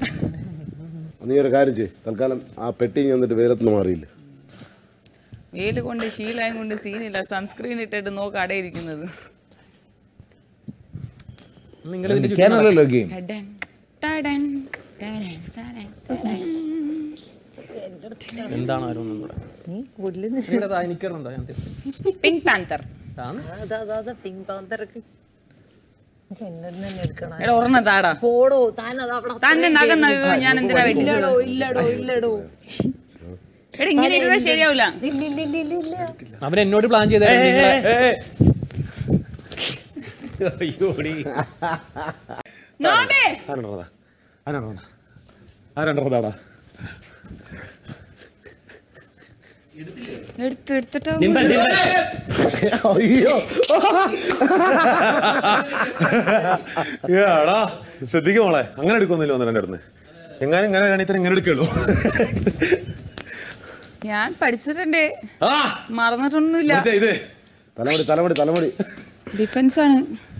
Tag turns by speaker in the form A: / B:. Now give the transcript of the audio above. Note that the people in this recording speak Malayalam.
A: നീ ഒരു കാര്യം ചെയ്യ് തൽക്കാലം ആ പെട്ടി വന്നിട്ട് വെയിലത്തുനിന്ന് മാറിയില്ല
B: വെയിൽ കൊണ്ട് ശീലം കൊണ്ട് സീനില്ല സൺസ്ക്രീൻ ഇട്ടിട്ട് നോക്ക് അടയിരിക്കുന്നത്
C: നിങ്ങൾ ഇതിന്റെ
D: നിൽക്കാനല്ലല്ലോ ഗെയിം
B: ടടൻ, ടടൻ, ടടൻ, ടടൻ, ടടൻ.
C: എന്താണ് ആരും ഒന്നും കൂടെ
E: നീ കൊല്ലുന്നു
C: നിങ്ങളുടെ താഴെ നിക്കറുണ്ടോ ഞാൻ തിരിച്ച്
B: പിങ്ക് പാന്തർ
C: ഇതാണ്
E: അതാ അതാ അതാ പിങ്ക് പാന്തർക്ക് എനിക്ക് എന്നെ തന്നെ എടുക്കണം
B: എടാ ഒരെണ്ണം താടാ
E: പോടോ താൻ അതാ അവിടെ
B: തന്റെ നഖം നഖം ഞാൻ എന്തിനാ വെച്ചത്
E: ഇല്ലടോ ഇല്ലടോ ഇല്ലടോ
B: എടാ ഇങ്ങനെ ഇരുന്നാ ശരിയാവൂല
E: ഇല്ല ഇല്ല ഇല്ല ഇല്ല ഇല്ല
C: അവൻ എന്നോട് പ്ലാൻ ചെയ്തായിരുന്നു നിങ്ങളെ അയ്യോടി
B: നോബേ
F: ആരാണ്ടതാ ആരാണ്ടതാ ആരാണ്ടതാടാ
B: എടുത്ത് എടുത്തിട്ടോ
A: അയ്യോ
F: ഏടാ ശ്രദ്ധിക്കും മോളെ അങ്ങനെ എടുക്കൊന്നുമില്ല ഒന്ന് രണ്ടു എങ്ങാനും ഇങ്ങനെ ആണെങ്കിൽ ഇങ്ങനെ എടുക്കുള്ളൂ
B: ഞാൻ പഠിച്ചിട്ടുണ്ട്
F: ആ
B: മറന്നിട്ടൊന്നുമില്ല
F: മറ്റേ ഇത്
A: തലമുടി തലമുടി തലമുടി
B: ഡിഫൻസ് ആണ്